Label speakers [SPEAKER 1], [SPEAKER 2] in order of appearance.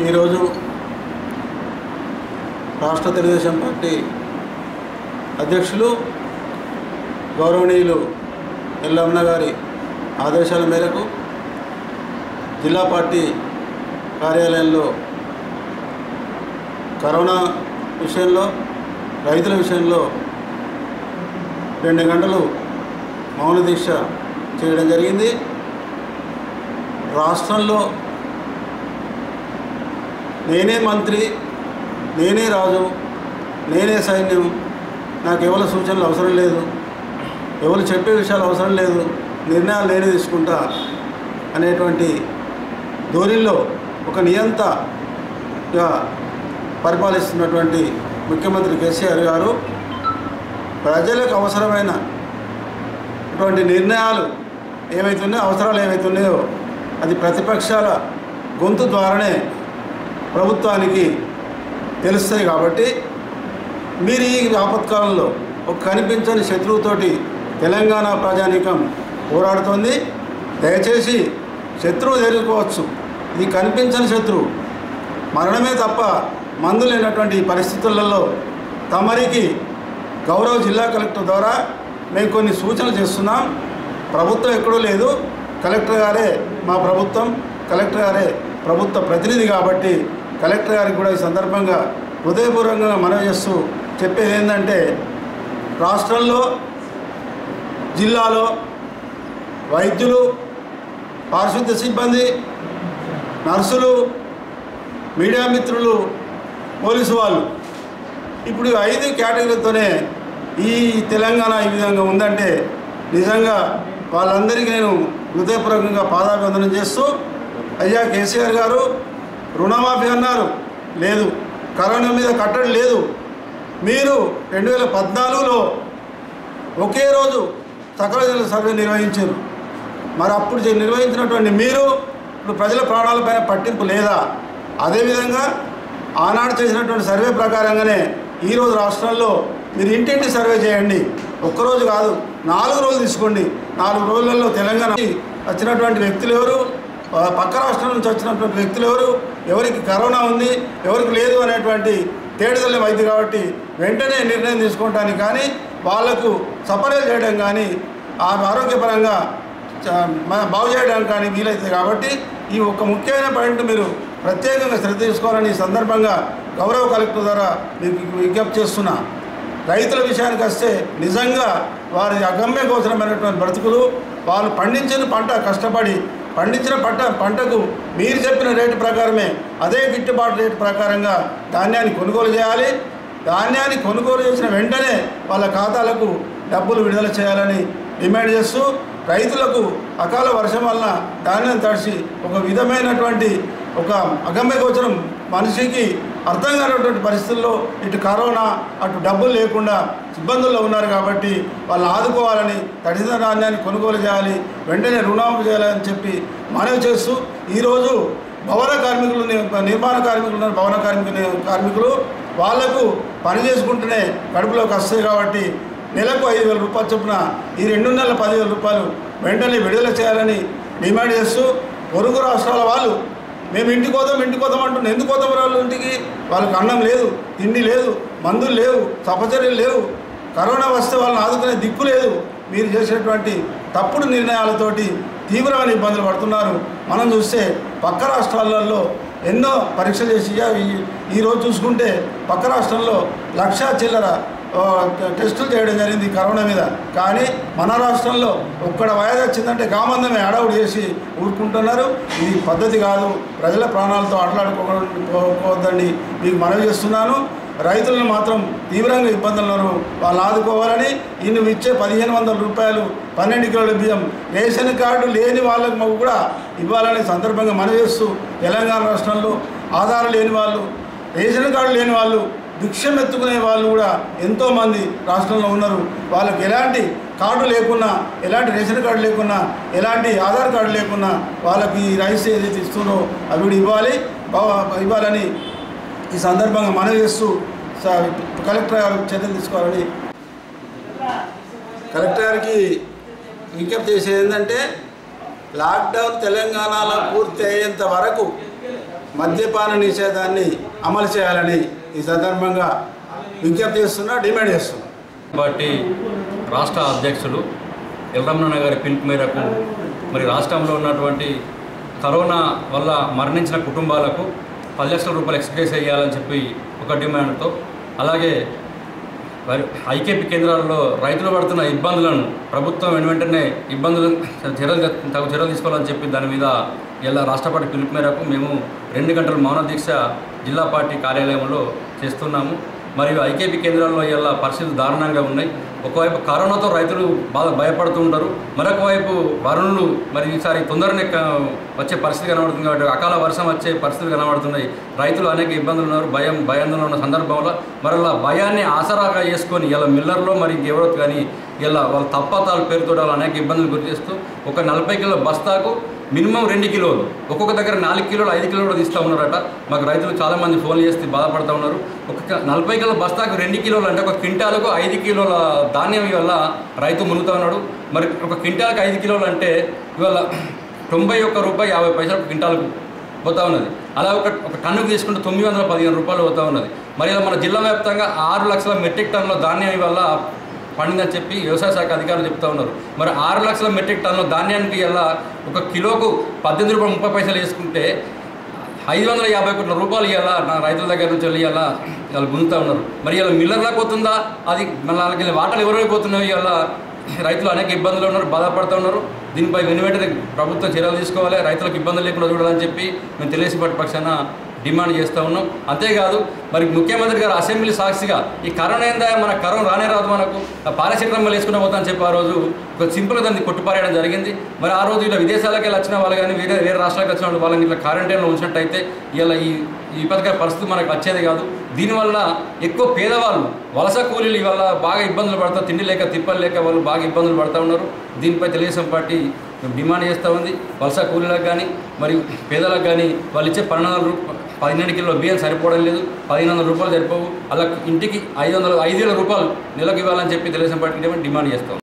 [SPEAKER 1] ఈరోజు రాష్ట్ర తెలుగుదేశం పార్టీ అధ్యక్షులు గౌరవనీయులు ఎల్లమ్మ గారి ఆదేశాల మేరకు జిల్లా పార్టీ కార్యాలయంలో కరోనా విషయంలో రైతుల విషయంలో రెండు గంటలు మౌన దీక్ష చేయడం జరిగింది రాష్ట్రంలో నేనే మంత్రి నేనే రాజు నేనే సైన్యం నాకు ఎవరి సూచనలు అవసరం లేదు ఎవరు చెప్పే విషయాలు అవసరం లేదు నిర్ణయాలు నేనే తీసుకుంటా అనేటువంటి ధోరణిలో ఒక నియంతగా పరిపాలిస్తున్నటువంటి ముఖ్యమంత్రి కేసీఆర్ గారు ప్రజలకు అవసరమైన అటువంటి నిర్ణయాలు ఏవైతున్నాయో అవసరాలు ఏవైతున్నాయో అది ప్రతిపక్షాల గొంతు ద్వారానే ప్రభుత్వానికి తెలుస్తాయి కాబట్టి మీరు ఈ ఆపత్కాలంలో ఒక కనిపించని శత్రువుతోటి తెలంగాణ ప్రజానీకం పోరాడుతోంది దయచేసి శత్రువు ఎదుర్కోవచ్చు ఇది కనిపించని శత్రువు మరణమే తప్ప మందు లేనటువంటి ఈ పరిస్థితులలో తమరికి గౌరవ జిల్లా కలెక్టర్ ద్వారా మేము కొన్ని సూచనలు చేస్తున్నాం ప్రభుత్వం ఎక్కడో లేదు కలెక్టర్ గారే మా ప్రభుత్వం కలెక్టర్ గారే ప్రభుత్వ ప్రతినిధి కాబట్టి కలెక్టర్ గారికి కూడా ఈ సందర్భంగా హృదయపూర్వకంగా మనవి చేస్తూ చెప్పేది ఏంటంటే రాష్ట్రంలో జిల్లాలో వైద్యులు పారిశుద్ధ్య సిబ్బంది నర్సులు మీడియా మిత్రులు పోలీసు వాళ్ళు ఇప్పుడు ఈ ఐదు కేటగిరీలతోనే ఈ తెలంగాణ ఈ విధంగా ఉందంటే నిజంగా వాళ్ళందరికీ నేను హృదయపూర్వకంగా పాదాభివందనం చేస్తూ అయ్యా కేసీఆర్ గారు రుణమాఫీ అన్నారు లేదు కరోనా మీద కట్టడి లేదు మీరు రెండు వేల పద్నాలుగులో ఒకే రోజు సకల జనుల సర్వే నిర్వహించారు మరి అప్పుడు చే- నిర్వహించినటువంటి మీరు ఇప్పుడు ప్రజల ప్రాణాలపైన పట్టింపు లేదా అదేవిధంగా ఆనాడు చేసినటువంటి సర్వే ప్రకారంగానే ఈరోజు రాష్ట్రంలో మీరు ఇంటింటి సర్వే చేయండి ఒక్కరోజు కాదు నాలుగు రోజులు తీసుకోండి నాలుగు రోజులలో తెలంగాణ నుంచి వచ్చినటువంటి వ్యక్తులు ఎవరు ఆ, పక్క రాష్ట్రం నుంచి వచ్చినటువంటి వ్యక్తులు ఎవరు ఎవరికి కరోనా ఉంది ఎవరికి లేదు అనేటువంటి తేడుదలం అయింది కాబట్టి వెంటనే నిర్ణయం తీసుకోవటానికి కానీ వాళ్లకు సపరేట్ చేయడం కానీ ఆ ఆరోగ్యపరంగా చ- మ- బాగు చేయడానికి కానీ వీలవుతుంది కాబట్టి ఈ ఒక ముఖ్యమైన పాయింట్ మీరు ప్రత్యేకంగా శ్రద్ధ తీసుకోవాలని ఈ సందర్భంగా గౌరవ కలెక్టర్ ద్వారా మీకు విజ్ఞప్తి చేస్తున్నా రైతుల విషయానికి వస్తే నిజంగా వారి అగమ్య గోచరమైనటువంటి బ్రతుకులు వాళ్ళు పండించిన పంట కష్టపడి పండించిన పంట పంటకు మీరు చెప్పిన రేటు ప్రకారమే అదే గిట్టుబాటు రేటు ప్రకారంగా ధాన్యాన్ని కొనుగోలు చేయాలి ధాన్యాన్ని కొనుగోలు చేసిన వెంటనే వాళ్ళ ఖాతాలకు డబ్బులు విడుదల చేయాలని డిమాండ్ చేస్తూ రైతులకు అకాల వర్షం వలన ధాన్యం తడిసి ఒక విధమైనటువంటి ఒక అగమ్య గోచరం మనిషికి అర్థం కానటువంటి పరిస్థితుల్లో ఇటు కరోనా అటు డబ్బులు లేకుండా ఇబ్బందుల్లో ఉన్నారు కాబట్టి వాళ్ళని ఆదుకోవాలని తడిసిన ధాన్యాన్ని కొనుగోలు చేయాలి వెంటనే రుణమాఫీ చేయాలని చెప్పి మనవి చేస్తూ ఈరోజు భవన కార్మికులు ని- నిర్మాణ కార్మికులు ఉన్నారు భవన కార్మికులు కార్మికులు వాళ్లకు పని చేసుకుంటూనే కడుపులోకి వస్తాయి కాబట్టి నెలకు ఐదు వేల రూపాయలు చొప్పున ఈ రెండు నెలల పదివేల రూపాయలు వెంటనే విడుదల చేయాలని డిమాండ్ చేస్తూ పొరుగు రాష్ట్రాల వాళ్ళు మేము ఇంటికి పోతాం ఇంటికి పోతాం అంటున్నాం ఎందుకు పోతాం వాళ్ళ ఇంటికి వాళ్ళకి అన్నం లేదు తిండి లేదు మందులు లేవు సపచర్యలు లేవు కరోనా వస్తే వాళ్ళని ఆదుకునే దిక్కు లేదు మీరు చేసేటువంటి తప్పుడు నిర్ణయాలతోటి తీవ్రమైన ఇబ్బందులు పడుతున్నారు మనం చూస్తే పక్క రాష్ట్రాలలో ఎన్నో పరీక్షలు చేసి ఈ- ఈరోజు చూసుకుంటే పక్క రాష్ట్రంలో లక్షా చిల్లర ఆ, టెస్టులు చేయడం జరిగింది కరోనా మీద కానీ మన రాష్ట్రంలో ఒక్కడ వయసు వచ్చిందంటే గామందమే అడవుడు చేసి ఊరుకుంటున్నారు ఇది పద్ధతి కాదు ప్రజల ప్రాణాలతో ఆటలాడుకోవద్దండి మీకు మనవి చేస్తున్నాను రైతులను మాత్రం తీవ్రంగా ఇబ్బందులు ఉన్నారు వాళ్ళు ఆదుకోవాలని ఈ నువ్వు ఇచ్చే పదిహేను వందల రూపాయలు పన్నెండు కిలోల బియ్యం రేషన్ కార్డు లేని వాళ్ళకు మాకు కూడా ఇవ్వాలనే సందర్భంగా మనవి చేస్తూ తెలంగాణ రాష్ట్రంలో ఆధారం లేని వాళ్ళు రేషన్ కార్డు లేని వాళ్ళు భిక్షం ఎత్తుకునే వాళ్ళు కూడా ఎంతోమంది రాష్ట్రంలో ఉన్నారు వాళ్ళకి ఎలాంటి కార్డు లేకున్నా ఎలాంటి రేషన్ కార్డు లేకున్నా ఎలాంటి ఆధార్ కార్డు లేకున్నా వాళ్ళకి ఈ రైస్ ఏదైతే ఇస్తున్నారో అవి కూడా ఇవ్వాలి బా- ఇవ్వాలని ఈ సందర్భంగా మనవి చేస్తూ స- కలెక్టర్ గారు చర్యలు తీసుకోవాలని కలెక్టర్ గారికి విజ్ఞప్తి చేసేది ఏంటంటే లాక్డౌన్ తెలంగాణలో పూర్తి అయ్యేంత వరకు మద్యపాన నిషేధాన్ని అమలు చేయాలని ఈ సందర్భంగా విజ్ఞప్తి చేస్తున్నా డిమాండ్ చేస్తున్నా
[SPEAKER 2] పార్టీ రాష్ట్ర అధ్యక్షులు ఎల్రమణ గారి పిలుపు మేరకు మరి రాష్ట్రంలో ఉన్నటువంటి కరోనా వల్ల మరణించిన కుటుంబాలకు పది లక్షల రూపాయలు ఎక్స్ప్రెస్ చేయాలని చెప్పి ఒక డిమాండ్తో అలాగే మరి ఐకేపీ కేంద్రాల్లో రైతులు పడుతున్న ఇబ్బందులను ప్రభుత్వం వెను వెంటనే ఇబ్బందులు చర్యలు తగు చర్యలు తీసుకోవాలని చెప్పి దాని మీద ఇలా రాష్ట్ర పార్టీ పిలుపు మేరకు మేము రెండు గంటల మౌన దీక్ష జిల్లా పార్టీ కార్యాలయంలో చేస్తున్నాము మరియు ఐకేపీ కేంద్రాల్లో ఇలా పరిస్థితులు దారుణంగా ఉన్నాయి ఒకవైపు కరోనాతో రైతులు బాగా భయపడుతుంటారు మరొక వైపు వరుణులు మరి ఈసారి తొందరనే క- వచ్చే పరిస్థితి కనబడుతుంది కాబట్టి అకాల వర్షం వచ్చే పరిస్థితులు కనబడుతున్నాయి రైతులు అనేక ఇబ్బందులు ఉన్నారు భయం భయాందోళన ఉన్న సందర్భంలో మరలా భయాన్ని ఆసరాగా చేసుకొని ఇలా మిల్లర్లో మరి ఇంకెవరో కానీ ఇలా వాళ్ళ తప్పతాల పేరుతో వాళ్ళు అనేక ఇబ్బందులు గురి చేస్తూ ఒక నలభై కిలోల బస్తాకు మినిమం రెండు కిలోలు ఒక్కొక్క దగ్గర నాలుగు కిలోలు ఐదు కిలోలు కూడా తీస్తూ ఉన్నారట మాకు రైతులు చాలామంది ఫోన్ చేస్తే బాధపడుతూ ఉన్నారు ఒక క- నలభై కిలోల బస్తాకు రెండు కిలోలు అంటే ఒక క్వింటాలకు ఐదు కిలోల ధాన్యం ఇవల్ల రైతు మునుగుతూ ఉన్నాడు మరి ఒక క్వింటాలకు ఐదు కిలోలు అంటే ఇవాళ తొంభై ఒక్క రూపాయి యాభై పైసలు ఒక క్వింటాలకు పోతా ఉన్నది అలా ఒక ఒక టన్నుకు తీసుకుంటే తొమ్మిది వందల పదిహేను రూపాయలు పోతా ఉన్నది మరి ఇలా మన జిల్లా వ్యాప్తంగా ఆరు లక్షల మెట్రిక్ టన్నుల ధాన్యం వల్ల పండిందని చెప్పి వ్యవసాయ శాఖ అధికారులు చెప్తా ఉన్నారు మరి ఆరు లక్షల మెట్రిక్ టన్నుల ధాన్యానికి ఇలా ఒక కిలోకు పద్దెనిమిది రూపాయలు ముప్పై పైసలు వేసుకుంటే ఐదు వందల యాభై కోట్ల రూపాయలు ఇవ్వాలా నా రైతుల దగ్గర నుంచి వెళ్ళి ఇవాళ వాళ్ళు గుంజుతా ఉన్నారు మరి ఇలా మిల్లర్లకు పోతుందా అది మన వాళ్ళకి వాటలు ఎవరికి పోతున్నాయి ఇవాళ రైతులు అనేక ఇబ్బందులు ఉన్నారు బాధపడుతూ ఉన్నారు దీనిపై వెను వెంటనే ప్రభుత్వం చర్యలు తీసుకోవాలి రైతులకు ఇబ్బందులు లేకుండా చూడాలని చెప్పి మేము తెలియసి పట్టు పక్షాన డిమాండ్ చేస్తూ ఉన్నాం అంతేకాదు మరి ముఖ్యమంత్రి గారు అసెంబ్లీ సాక్షిగా ఈ కరోనా ఏందా మన కరోనా రానే రాదు మనకు ఆ పాలసీక్రమాలు వేసుకుని పోతామని చెప్పి ఆ రోజు ఒక సింపుల్గా దాన్ని కొట్టుపారేయడం జరిగింది మరి ఆ రోజు ఇలా విదేశాలకు వెళ్ళి వచ్చిన వాళ్ళు కానీ వేరే వేరే రాష్ట్రాలకు వచ్చిన వాళ్ళు వాళ్ళని ఇట్లా క్వారంటైన్లో ఉంచినట్టయితే ఇలా ఈ ఈ పథక పరిస్థితి మనకు వచ్చేది కాదు దీనివల్ల ఎక్కువ పేదవాళ్ళు వలస కూలీలు ఇవాళ బాగా ఇబ్బందులు పడతారు తిండి లేక తిప్పలు లేక వాళ్ళు బాగా ఇబ్బందులు పడుతూ ఉన్నారు దీనిపై తెలుగుదేశం పార్టీ మేము డిమాండ్ చేస్తూ ఉంది వలస కూలీలకు కానీ మరియు పేదలకు కానీ వాళ్ళు ఇచ్చే పన్నెండు వందల రూపాయలు పదిహేను కిలో బియ్యం సరిపోవడం లేదు పదిహేను వందల రూపాయలు సరిపోవు అలా ఇంటికి ఐదు వందల ఐదు వేల రూపాయలు నెలకు ఇవ్వాలని చెప్పి తెలుగుదేశం పార్టీకి డిమాండ్ చేస్తాం